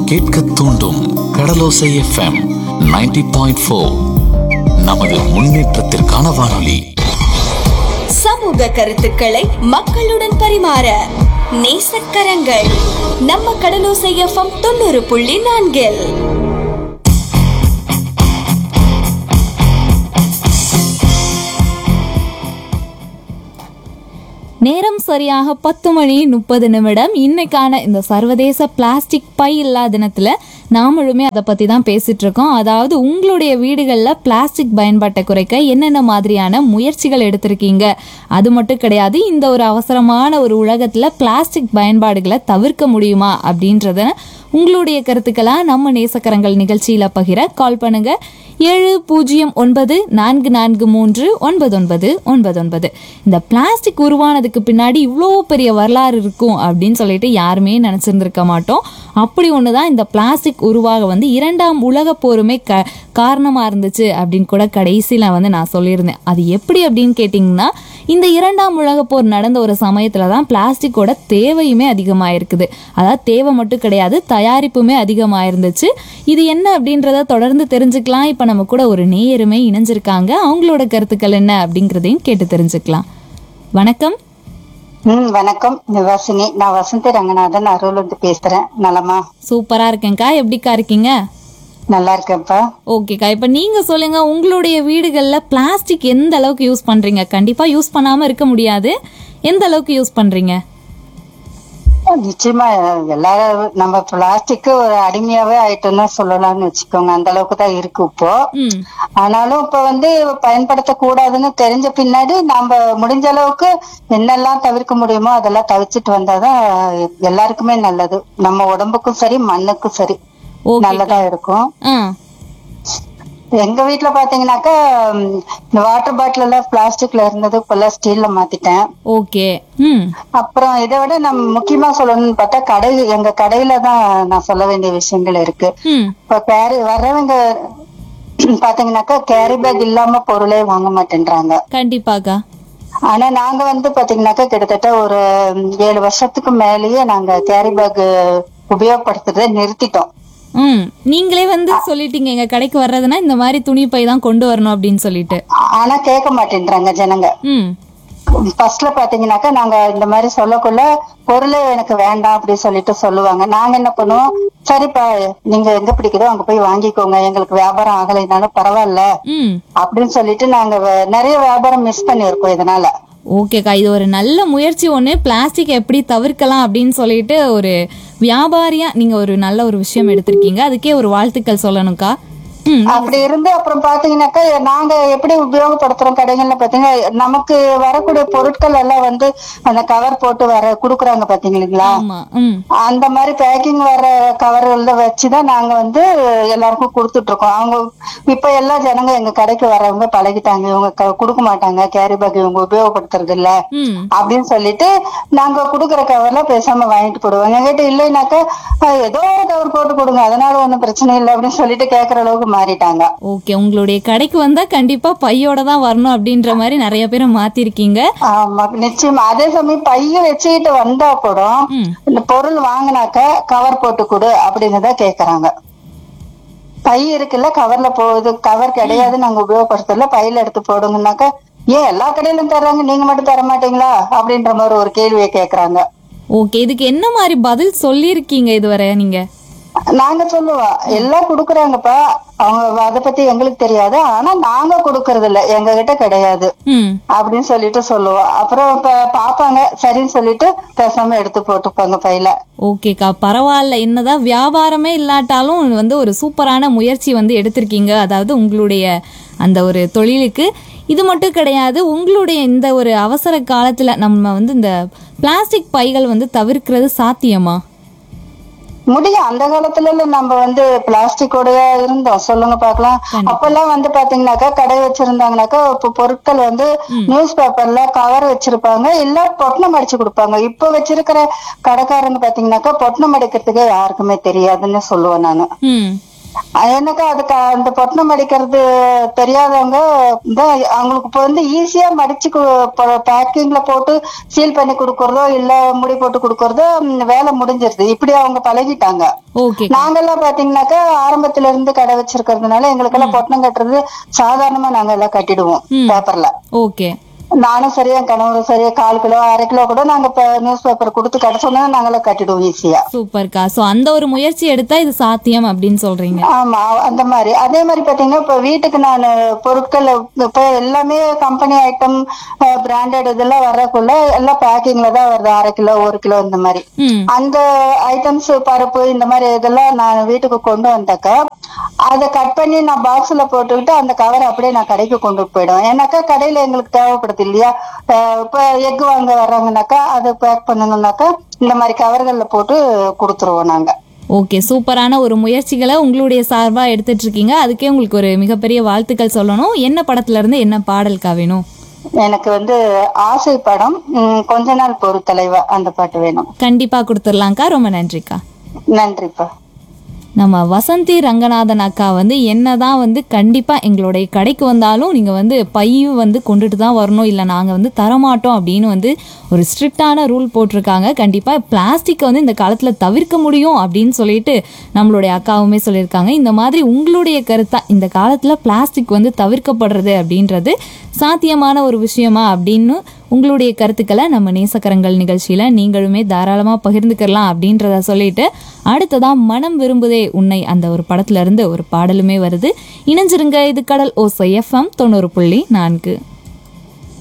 கேட்க தூண்டும் கடலோசை FM 90.4 point four நமது முன்னேற்றத்திற்கான வானொலி சமூக கருத்துக்களை மக்களுடன் பரிமாற நேசக்கரங்கள் நம்ம கடலோசை எஃப்எம் தொண்ணூறு புள்ளி நான்கில் நேரம் சரியாக பத்து மணி முப்பது நிமிடம் இன்னைக்கான இந்த சர்வதேச பிளாஸ்டிக் பை இல்லா தினத்துல நாமளுமே அதை பத்தி தான் பேசிட்டு இருக்கோம் அதாவது உங்களுடைய வீடுகளில் பிளாஸ்டிக் பயன்பாட்டை குறைக்க என்னென்ன மாதிரியான முயற்சிகள் எடுத்திருக்கீங்க அது மட்டும் கிடையாது இந்த ஒரு அவசரமான ஒரு உலகத்துல பிளாஸ்டிக் பயன்பாடுகளை தவிர்க்க முடியுமா அப்படின்றத உங்களுடைய கருத்துக்களா நம்ம நேசக்கரங்கள் நிகழ்ச்சியில பகிர கால் பண்ணுங்க ஏழு பூஜ்ஜியம் ஒன்பது நான்கு நான்கு மூன்று ஒன்பது ஒன்பது ஒன்பது ஒன்பது இந்த பிளாஸ்டிக் உருவானதுக்கு பின்னாடி இவ்வளோ பெரிய வரலாறு இருக்கும் அப்படின்னு சொல்லிட்டு யாருமே நினச்சிருந்துருக்க மாட்டோம் அப்படி ஒன்று தான் இந்த பிளாஸ்டிக் உருவாக வந்து இரண்டாம் உலக போருமே க காரணமாக இருந்துச்சு அப்படின்னு கூட கடைசியில் வந்து நான் சொல்லியிருந்தேன் அது எப்படி அப்படின்னு கேட்டிங்கன்னா இந்த இரண்டாம் உலகப் போர் நடந்த ஒரு சமயத்தில் தான் பிளாஸ்டிக்கோட தேவையுமே அதிகமாக இருக்குது அதாவது தேவை மட்டும் கிடையாது தயாரிப்புமே அதிகமாக இருந்துச்சு இது என்ன அப்படின்றத தொடர்ந்து தெரிஞ்சுக்கலாம் இப்போ நம்ம கூட ஒரு நேயருமே இணைஞ்சிருக்காங்க அவங்களோட கருத்துக்கள் என்ன அப்படிங்கிறதையும் கேட்டு தெரிஞ்சுக்கலாம் வணக்கம் ம் வணக்கம் நிவாசினி நான் வசந்தி ரங்கநாதன் அருள் வந்து பேசுறேன் நலமா சூப்பராக இருக்கேன்க்கா எப்படிக்கா இருக்கீங்க நல்லா இருக்கேன்ப்பா ஓகேக்கா இப்போ நீங்கள் சொல்லுங்கள் உங்களுடைய வீடுகளில் பிளாஸ்டிக் எந்த அளவுக்கு யூஸ் பண்ணுறீங்க கண்டிப்பாக யூஸ் பண்ணாமல் இருக்க முடியாது எந்த அளவுக்கு யூஸ் பண்ணுறீங்க நிச்சயமா எல்லாரும் நம்ம பிளாஸ்டிக் ஒரு அடிமையாவே ஆயிட்டோம்னு சொல்லலாம்னு வச்சுக்கோங்க அந்த அளவுக்கு தான் இருக்கு இப்போ ம் ஆனாலும் இப்ப வந்து பயன்படுத்த கூடாதுன்னு தெரிஞ்ச பின்னாடி நம்ம முடிஞ்ச அளவுக்கு என்னெல்லாம் தவிர்க்க முடியுமோ அதெல்லாம் தவிர்த்துட்டு வந்தாதான் எல்லாருக்குமே நல்லது நம்ம உடம்புக்கும் சரி மண்ணுக்கும் சரி ஓகே நல்லதா இருக்கும் ஆ எங்க வீட்ல பாத்தீங்கன்னாக்கா ம், இந்த வாட்டர் பாட்டில் எல்லாம் பிளாஸ்டிக்ல இருந்தது இப்பெல்லாம் ஸ்டீல்ல மாத்திட்டேன் ஓகே ம் அப்புறம் இதை விட நம்ம முக்கியமா சொல்லணும்னு பார்த்தா கடை எங்க கடையில தான் நான் சொல்ல வேண்டிய விஷயங்கள் இருக்கு ம் இப்ப கேரி வர்றவங்க பாத்தீங்கன்னாக்கா கேரி பேக் இல்லாம பொருளே வாங்க மாட்டேன்றாங்க கண்டிப்பாக்கா ஆனா நாங்க வந்து பாத்தீங்கன்னாக்கா கிட்டத்தட்ட ஒரு ம், ஏழு வருஷத்துக்கு மேலேயே நாங்க கேரி பேக் உபயோகப்படுத்துறதை நிறுத்திட்டோம் ம் நீங்களே வந்து சொல்லிட்டீங்க எங்க கடைக்கு வர்றதுன்னா இந்த மாதிரி துணி பை தான் கொண்டு வரணும் அப்படின்னு சொல்லிட்டு ஆனா கேட்க மாட்டேன்றாங்க ஜனங்க ம் ஃபர்ஸ்ட்ல பாத்தீங்கன்னாக்கா நாங்க இந்த மாதிரி சொல்லக்குள்ள பொருளே எனக்கு வேண்டாம் அப்படின்னு சொல்லிட்டு சொல்லுவாங்க நாங்க என்ன பண்ணுவோம் சரிப்பா நீங்க எங்க பிடிக்குதோ அங்க போய் வாங்கிக்கோங்க எங்களுக்கு வியாபாரம் ஆகலைனாலும் பரவாயில்ல ம் அப்படின்னு சொல்லிட்டு நாங்க வே- நிறைய வியாபாரம் மிஸ் பண்ணியிருக்கோம் இதனால ஓகேக்கா இது ஒரு நல்ல முயற்சி ஒன்று பிளாஸ்டிக் எப்படி தவிர்க்கலாம் அப்படின்னு சொல்லிட்டு ஒரு வியாபாரியா நீங்க ஒரு நல்ல ஒரு விஷயம் எடுத்திருக்கீங்க அதுக்கே ஒரு வாழ்த்துக்கள் சொல்லணும்க்கா ம் அப்படி இருந்து அப்புறம் பாத்தீங்கன்னாக்கா நாங்க எப்படி உபயோகப்படுத்துறோம் கடைகள்ல பாத்தீங்கன்னா நமக்கு வரக்கூடிய பொருட்கள் எல்லாம் வந்து அந்த கவர் போட்டு வர குடுக்குறாங்க பாத்தீங்களா ஆமா ம் அந்த மாதிரி பேக்கிங் வர கவர்கள்ல வச்சுதான் நாங்க வந்து எல்லாருக்கும் கொடுத்துட்டு இருக்கோம் அவங்க இப்ப எல்லா ஜனங்க எங்க கடைக்கு வரவங்க பழகிட்டாங்க இவங்க க- கொடுக்க மாட்டாங்க கேரி பேக் இவங்க உபயோகப்படுத்துறது இல்ல ம் அப்படின்னு சொல்லிட்டு நாங்க குடுக்குற கவர்ல பேசாம வாங்கிட்டு போடுவோம் எங்கிட்ட இல்லைனாக்கா "அஹ், ஏதோ ஒரு கவர் போட்டு கொடுங்க அதனால ஒண்ணும் பிரச்சனை இல்லை அப்படின்னு சொல்லிட்டு கேக்குற அளவுக்கு மாறிட்டாங்க ஓகே உங்களுடைய கடைக்கு வந்தா கண்டிப்பா பையோட தான் வரணும் அப்படின்ற மாதிரி நிறைய பேரை மாத்திருக்கீங்க ஆமா நிச்சயமா அதே சமயம் பைய வச்சுக்கிட்டு வந்தா கூட ம் இந்த பொருள் வாங்கினாக்க கவர் போட்டு கொடு அப்படின்னு தான் கேக்குறாங்க பை இருக்குல்ல கவர்ல போகுது கவர் கிடையாது நாங்க உபயோகப்படுத்தல பையில எடுத்து போடுங்கன்னாக்கா ஏன் எல்லா கடையிலும் தர்றாங்க நீங்க மட்டும் தர மாட்டீங்களா அப்படின்ற மாதிரி ஒரு கேள்வியை கேக்குறாங்க ஓகே இதுக்கு என்ன மாதிரி பதில் சொல்லியிருக்கீங்க இதுவரை நீங்க நாங்க சொல்லுவோம் எல்லாம் குடுக்குறாங்கப்பா அவங்க அதை பத்தி எங்களுக்கு தெரியாது ஆனா நாங்க குடுக்கறது இல்ல எங்க கிட்ட கிடையாது ம் அப்படின்னு சொல்லிட்டு சொல்லுவோம் அப்புறம் இப்ப பாப்பாங்க சரின்னு சொல்லிட்டு பேசாம எடுத்து போட்டுப்பாங்க பையில ஓகேக்கா பரவாயில்ல என்னதான் வியாபாரமே இல்லாட்டாலும் வந்து ஒரு சூப்பரான முயற்சி வந்து எடுத்திருக்கீங்க அதாவது உங்களுடைய அந்த ஒரு தொழிலுக்கு இது மட்டும் கிடையாது உங்களுடைய இந்த ஒரு அவசர காலத்துல நம்ம வந்து இந்த பிளாஸ்டிக் பைகள் வந்து தவிர்க்கிறது சாத்தியமா முடியும் அந்த காலத்துல எல்லாம் நம்ம வந்து பிளாஸ்டிக்கோட இருந்தோம் சொல்லுங்க பாக்கலாம் அப்பெல்லாம் வந்து பாத்தீங்கன்னாக்கா கடை வச்சிருந்தாங்கனாக்கா இப்ப பொருட்கள் வந்து நியூஸ் பேப்பர்ல கவர் வச்சிருப்பாங்க இல்ல பொட்டணம் அடிச்சு கொடுப்பாங்க இப்ப வச்சிருக்கிற கடைக்காரங்க பாத்தீங்கன்னாக்கா பொட்டணம் அடிக்கிறதுக்கே யாருக்குமே தெரியாதுன்னு சொல்லுவேன் நானு ம் எனக்கு அதுக்கு அந்த பொட்டணம் மடிக்கிறது தெரியாதவங்க தான் அவங்களுக்கு இப்போ வந்து ஈஸியா மடிச்சு பேக்கிங்ல போட்டு சீல் பண்ணி கொடுக்கறதோ இல்ல முடி போட்டு கொடுக்கறதோ ம், வேலை முடிஞ்சிருது இப்படி அவங்க பழகிட்டாங்க ஓகே நாங்கெல்லாம் பாத்தீங்கன்னாக்கா ஆரம்பத்துல இருந்து கடை வச்சிருக்கிறதுனால எங்களுக்கெல்லாம் பொட்டணம் கட்டுறது சாதாரணமா நாங்க எல்லாம் கட்டிடுவோம் பேப்பர்ல ஓகே நானும் சரியா என் கணவரும் சரியா கால் கிலோ அரை கிலோ கூட நாங்க இப்ப நியூஸ் பேப்பர் கொடுத்து கடை சொன்னா நாங்களே கட்டிடுவோம் ஈஸியா சூப்பர்க்கா ஸோ அந்த ஒரு முயற்சி எடுத்தா இது சாத்தியம் அப்படின்னு சொல்றீங்க ஆமா அந்த மாதிரி அதே மாதிரி பாத்தீங்கன்னா இப்ப வீட்டுக்கு நான் பொருட்கள் இப்ப எல்லாமே கம்பெனி ஐட்டம் பிராண்டட் இதெல்லாம் வர்றதுக்குள்ள எல்லாம் பேக்கிங்ல தான் வருது அரை கிலோ ஒரு கிலோ இந்த மாதிரி ம் அந்த ஐட்டம்ஸ் பருப்பு இந்த மாதிரி இதெல்லாம் நான் வீட்டுக்கு கொண்டு வந்தாக்கா அதை கட் பண்ணி நான் பாக்ஸ்ல போட்டுக்கிட்டு அந்த கவர் அப்படியே நான் கடைக்கு கொண்டு போயிடுவேன் ஏன்னாக்கா கடையில எங்களுக்கு தேவைப்படுது இல்லையா அஹ் இப்ப எக் வாங்க வர்றாங்கனாக்கா அதை பேக் பண்ணணும்னாக்கா இந்த மாதிரி கவர்கள்ல போட்டு கொடுத்துருவோம் நாங்க ஓகே சூப்பரான ஒரு முயற்சிகளை உங்களுடைய சார்பா எடுத்துட்டு இருக்கீங்க அதுக்கே உங்களுக்கு ஒரு மிகப்பெரிய வாழ்த்துக்கள் சொல்லணும் என்ன படத்துல இருந்து என்ன பாடல்கா வேணும் எனக்கு வந்து ஆசை படம் உம், கொஞ்ச நாள் பொறு தலைவா அந்த பாட்டு வேணும் கண்டிப்பா கொடுத்துடலாம்க்கா ரொம்ப நன்றிக்கா நன்றிப்பா நம்ம வசந்தி ரங்கநாதன் அக்கா வந்து என்னதான் வந்து கண்டிப்பாக எங்களுடைய கடைக்கு வந்தாலும் நீங்கள் வந்து பையும் வந்து கொண்டுட்டு தான் வரணும் இல்லை நாங்கள் வந்து தரமாட்டோம் அப்படின்னு வந்து ஒரு ஸ்ட்ரிக்டான ரூல் போட்டிருக்காங்க கண்டிப்பாக பிளாஸ்டிக்கை வந்து இந்த காலத்தில் தவிர்க்க முடியும் அப்படின்னு சொல்லிட்டு நம்மளுடைய அக்காவுமே சொல்லியிருக்காங்க இந்த மாதிரி உங்களுடைய கருத்தா இந்த காலத்தில் பிளாஸ்டிக் வந்து தவிர்க்கப்படுறது அப்படின்றது சாத்தியமான ஒரு விஷயமா அப்படின்னு உங்களுடைய கருத்துக்களை நம்ம நேசக்கரங்கள் நிகழ்ச்சியில நீங்களுமே தாராளமா பகிர்ந்துக்கலாம் அப்படின்றத சொல்லிட்டு அடுத்ததா மனம் விரும்புதே உன்னை அந்த ஒரு படத்துல இருந்து ஒரு பாடலுமே வருது இணைஞ்சிருங்க இது கடல் ஓசை எஃப்எம் தொண்ணூறு புள்ளி நான்கு